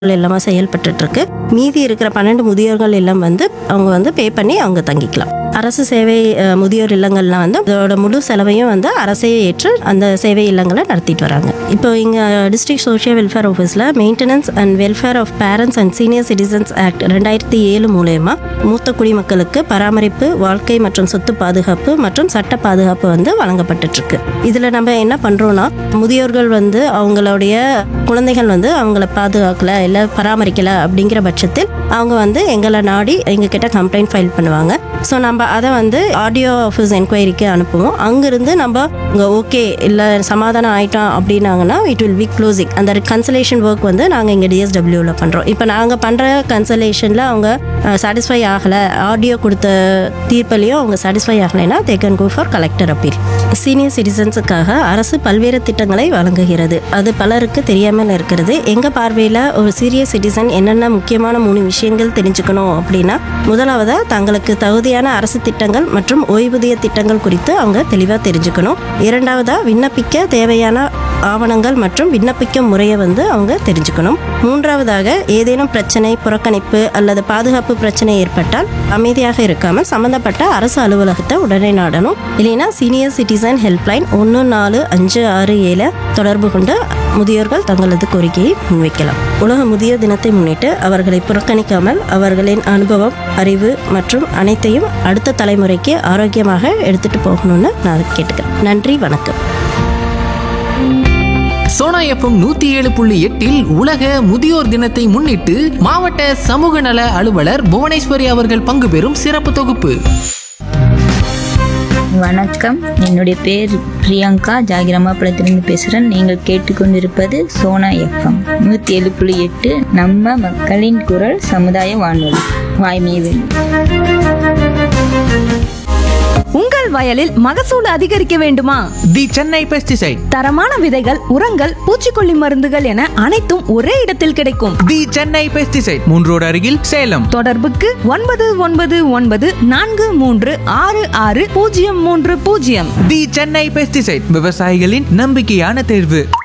எல்லாமே செயல்பட்டுட்டு இருக்கு மீதி இருக்கிற பன்னெண்டு முதியோர்கள் இல்லம் வந்து அவங்க வந்து பே பண்ணி அவங்க தங்கிக்கலாம் அரசு சேவை அஹ், முதியோர் இல்லங்கள்லாம் வந்து அதோட முழு செலவையும் வந்து அரசே ஏற்று அந்த சேவை இல்லங்களை நடத்திட்டு வராங்க இப்போ இங்கே டிஸ்ட்ரிக்ட் சோஷியல் வெல்ஃபேர் ஆஃபீஸில் maintenance and welfare of parents and senior citizens act ரெண்டாயிரத்தி ஏழு மூலயமா மூத்த குடிமக்களுக்கு பராமரிப்பு வாழ்க்கை மற்றும் சொத்து பாதுகாப்பு மற்றும் சட்ட பாதுகாப்பு வந்து வழங்கப்பட்டுட்டு இருக்கு இதில் நம்ம என்ன பண்ணுறோம்னா முதியோர்கள் வந்து அவங்களுடைய குழந்தைகள் வந்து அவங்கள பாதுகாக்கல இல்லை பராமரிக்கல அப்படிங்கிற பட்சத்தில் அவங்க வந்து எங்களை நாடி எங்ககிட்ட கம்ப்ளைண்ட் ஃபைல் பண்ணுவாங்க ஸோ நம்ம அதை வந்து ஆடியோ ஆஃபீஸ் என்கொயரிக்கு அனுப்புவோம் அங்கிருந்து நம்ம இங்கே ஓகே இல்லை சமாதானம் ஆயிட்டோம் அப்படின்னாங்கன்னா இட் வில் பி க்ளோசிங் அந்த கன்சலேஷன் ஒர்க் வந்து நாங்கள் இங்கே டிஎஸ்டபிள்யூவில் பண்ணுறோம் இப்போ நாங்கள் பண்ணுற கன்சலேஷனில் அவங்க சாட்டிஸ்ஃபை ஆகலை ஆடியோ கொடுத்த தீர்ப்புலையும் அவங்க சாட்டிஸ்ஃபை ஆகலைன்னா they can go for collector appeal senior சிட்டிசன்ஸுக்காக அரசு பல்வேறு திட்டங்களை வழங்குகிறது அது பலருக்கு தெரியாமல் இருக்கிறது எங்கள் பார்வையில் ஒரு சீரியஸ் சிட்டிசன் என்னென்ன முக்கியமான மூணு விஷயங்கள் தெரிஞ்சுக்கணும் அப்படின்னா முதலாவதாக தங்களுக்கு தகுதியான அரசு திட்டங்கள் மற்றும் ஓய்வூதிய திட்டங்கள் குறித்து அவங்க தெளிவாக தெரிஞ்சுக்கணும் இரண்டாவதாக விண்ணப்பிக்க தேவையான ஆவணங்கள் மற்றும் விண்ணப்பிக்கும் முறையை வந்து அவங்க தெரிஞ்சுக்கணும் மூன்றாவதாக ஏதேனும் பிரச்சனை புறக்கணிப்பு அல்லது பாதுகாப்பு பிரச்சனை ஏற்பட்டால் அமைதியாக இருக்காமல் சம்பந்தப்பட்ட அரசு அலுவலகத்தை உடனே நாடணும் இல்லைன்னா சீனியர் சிட்டிசன் ஹெல்ப்லைன் ஒன்று நாலு அஞ்சு ஆறு ஏழு தொடர்பு கொண்டு முதியோர்கள் தங்களது கோரிக்கையை முன்வைக்கலாம் உலக முதியோர் தினத்தை முன்னிட்டு அவர்களை புறக்கணிக்காமல் அவர்களின் அனுபவம் அறிவு மற்றும் அனைத்தையும் அடுத்த தலைமுறைக்கு ஆரோக்கியமாக எடுத்துட்டு போகணும்னு நான் கேட்டுக்கிறேன் நன்றி வணக்கம் சோனா எஃப்எம் நூத்தி ஏழு புள்ளி எட்டில் உலக முதியோர் தினத்தை முன்னிட்டு மாவட்ட சமூக நல அலுவலர் புவனேஸ்வரி அவர்கள் பங்கு பெறும் சிறப்பு தொகுப்பு வணக்கம் என்னுடைய பேர் பிரியங்கா ஜாகிரமாப்பழத்திலிருந்து பேசுகிறேன் நீங்கள் கேட்டுக்கொண்டிருப்பது சோனா எஃப்எம் நூற்றி ஏழு புள்ளி எட்டு நம்ம மக்களின் குரல் சமுதாய வானொலி வாய்மையை உங்கள் வயலில் மகசூல் அதிகரிக்க வேண்டுமா தி சென்னை பெஸ்டிசைட் தரமான விதைகள் உரங்கள் பூச்சிக்கொல்லி மருந்துகள் என அனைத்தும் ஒரே இடத்தில் கிடைக்கும் தி சென்னை பெஸ்டிசைட் மூன்றோடு அருகில் சேலம் தொடர்புக்கு ஒன்பது ஒன்பது ஒன்பது நான்கு மூன்று ஆறு ஆறு பூஜ்ஜியம் மூன்று பூஜ்ஜியம் தி சென்னை பெஸ்டிசைட் விவசாயிகளின் நம்பிக்கையான தேர்வு